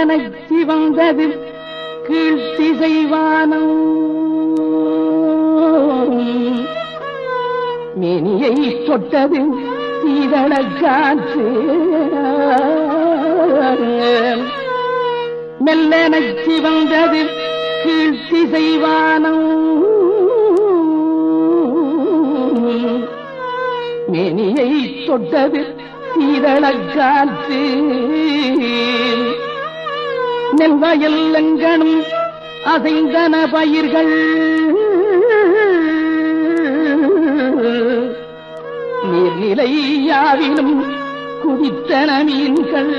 மெல்லனச் சிவந்தது கீழ்த்திசைவானம் மேனியை தொட்டது சீதள காற்று மெல்லனச் சிவந்தது கீழ்த்திசைவானம் மேனியை தொட்டது சீதள காற்று நெல்வயல் எங்கனும் அசைந்தன பயிர்கள் நீர்நிலை யாவிலும் குதித்தன மீன்கள்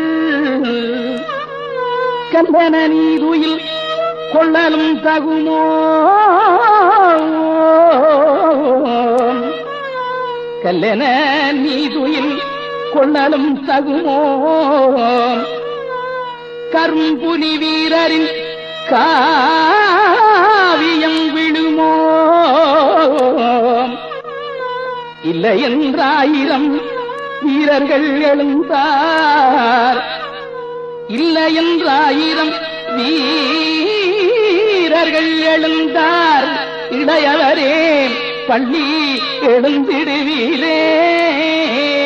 கந்தன நீருயில் கொள்ளலும் தகுமோ கல்லென நீதுயில் கொள்ளலும் தகுமோ கரும்புலி வீரரின் காவியம் விழுமோ இல்லை என்றாயிரம் வீரர்கள் எழுந்தார் இல்லை என்றாயிரம் வீரர்கள் எழுந்தார் இளையவரே பள்ளி எழுந்திடுவீரே